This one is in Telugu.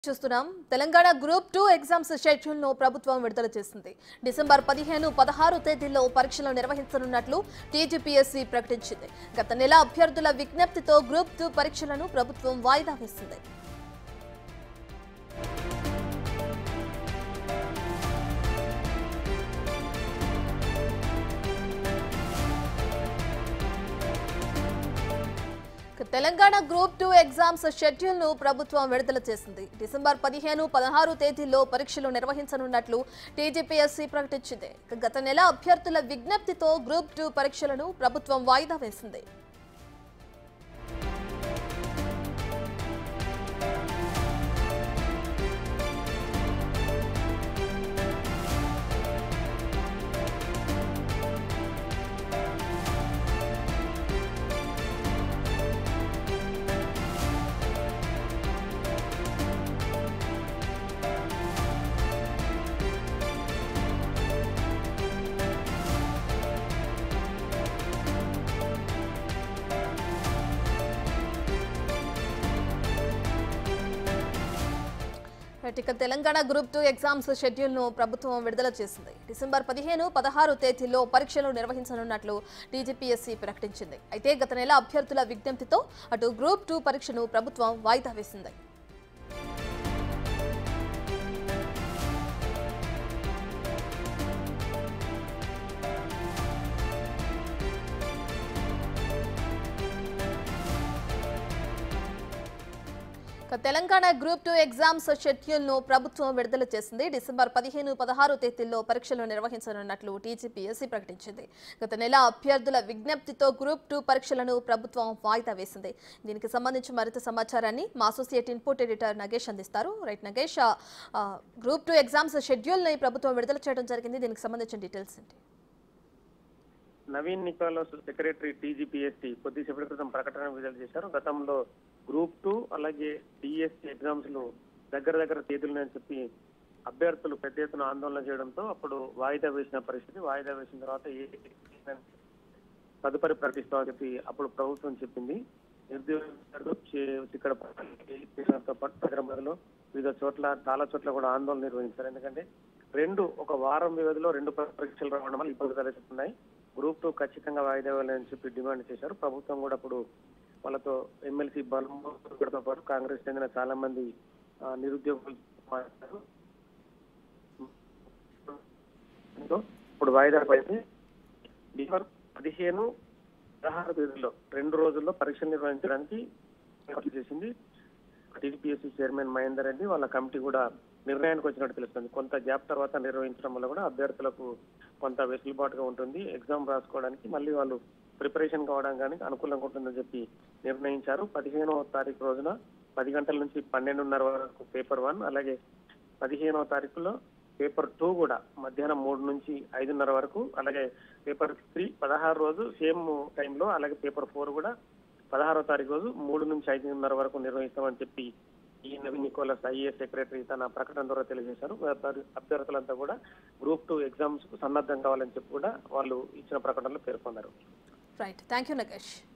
చూస్తున్నాం Telangana group two exams schedule ను ప్రభుత్వం విడుదల చేసింది డిసెంబర్ పదిహేను పదహారు తేదీల్లో పరీక్షలు నిర్వహించనున్నట్లు టీజీపీఎస్సీ ప్రకటించింది గత నెల అభ్యర్థుల విజ్ఞప్తితో గ్రూప్ టూ పరీక్షలను ప్రభుత్వం వాయిదా వేసింది ఇక Telangana group two exams schedule ను ప్రభుత్వం విడుదల చేసింది డిసెంబర్ పదిహేను పదహారు తేదీల్లో పరీక్షలు నిర్వహించనున్నట్లు టీజీపీఎస్సీ ప్రకటించింది ఇక గత నెల అభ్యర్థుల విజ్ఞప్తితో గ్రూప్ టూ పరీక్షలను ప్రభుత్వం వాయిదా వేసింది రైట్, ఇక Telangana group two exams schedule ను ప్రభుత్వం విడుదల చేసింది డిసెంబర్ పదిహేను పదహారు తేదీల్లో పరీక్షలు నిర్వహించనున్నట్లు టీజీపీఎస్సీ ప్రకటించింది అయితే గత నెల అభ్యర్థుల విజ్ఞప్తితో అటు గ్రూప్ టూ పరీక్షను ప్రభుత్వం వాయిదా వేసింది ఇక Telangana group two exams schedule ను ప్రభుత్వం విడుదల చేసింది డిసెంబర్ పదిహేను పదహారు తేదీల్లో పరీక్షలు నిర్వహించనున్నట్లు టీజీపీఎస్సీ ప్రకటించింది గత నెల అభ్యర్థుల విజ్ఞప్తితో గ్రూప్ టూ పరీక్షలను ప్రభుత్వం వాయిదా వేసింది దీనికి సంబంధించి మరింత సమాచారాన్ని మా అసోసియేట్ ఇన్పుట్ ఎడిటర్ నగేష్ అందిస్తారు రైట్ నగేష్ ఆ, ఆ, గ్రూప్ టూ ఎగ్జామ్స్ షెడ్యూల్ ని ప్రభుత్వం విడుదల చేయడం జరిగింది దీనికి సంబంధించిన డీటెయిల్స్ ఏంటి నవీన్ నికోలస్ సెక్రటరీ టీజీపీఎస్సీ కొద్దిసేపటి క్రితం ప్రకటన విడుదల చేశారు గతంలో గ్రూప్ టూ అలాగే డిఎస్సి ఎగ్జామ్స్ లు దగ్గర దగ్గర తేదీలని చెప్పి అభ్యర్థులు పెద్ద ఎత్తున ఆందోళన చేయడంతో అప్పుడు వాయిదా వేసిన పరిస్థితి వాయిదా వేసిన తర్వాత ఏ తదుపరి ప్రకటిస్తామని చెప్పి అప్పుడు ప్రభుత్వం చెప్పింది నిరుద్యోగులు చే- ఇక్కడ తో పాటు హైదరాబాద్ లో వివిధ చోట్ల చాలా చోట్ల కూడా ఆందోళన నిర్వహించారు ఎందుకంటే రెండు ఒక వారం వ్యవధిలో రెండు పరీక్షలు రావడం వల్ల ఇబ్బంది తలెత్తుతున్నాయి గ్రూప్ టూ ఖచ్చితంగా వాయిదా వేయాలని చెప్పి డిమాండ్ చేశారు ప్రభుత్వం కూడా అప్పుడు వాళ్ళతో ఎమ్మెల్సీ బలంతో పాటు కాంగ్రెస్ చెందిన చాలా మంది ఆ, నిరుద్యోగులు మాట్లాడారు దీంతో ఇప్పుడు వాయిదా పడింది డిసెంబర్ పదిహేను పదహారు తేదీల్లో రెండు రోజుల్లో పరీక్షలు నిర్వహించడానికి ఏర్పాట్లు చేసింది టీడీపీఎస్సీ చైర్మన్ మహేందర్ రెడ్డి వాళ్ళ కమిటీ కూడా నిర్ణయానికి వచ్చినట్టు తెలుస్తుంది కొంత గ్యాప్ తర్వాత నిర్వహించడం వల్ల కూడా అభ్యర్థులకు కొంత వెసులుబాటుగా ఉంటుంది ఎగ్జామ్ రాసుకోవడానికి మళ్ళీ వాళ్ళు ప్రిపరేషన్ కావడం కానీ అనుకూలంగా ఉంటుందని చెప్పి నిర్ణయించారు పదిహేనవ తారీఖు రోజున పది గంటల నుంచి పన్నెండున్నర వరకు పేపర్ వన్ అలాగే పదిహేనవ తారీఖులో పేపర్ టూ కూడా మధ్యాహ్నం మూడు నుంచి ఐదున్నర వరకు అలాగే పేపర్ త్రీ పదహారు రోజు సేమ్ టైంలో అలాగే పేపర్ ఫోర్ కూడా పదహారో తారీఖు రోజు మూడు నుంచి ఐదున్నర వరకు నిర్వహిస్తామని చెప్పి ఈ నవీన్ నికోలస్ ఐఏఎస్ సెక్రటరీ తన ప్రకటన ద్వారా తెలియజేశారు అభ్యర్థి- అభ్యర్థులంతా కూడా గ్రూప్ టూ ఎగ్జామ్స్ కు సన్నద్ధం కావాలని చెప్పి కూడా వాళ్ళు ఇచ్చిన ప్రకటనలో పేర్కొన్నారు రైట్ థ్యాంక్ యూ నగేష్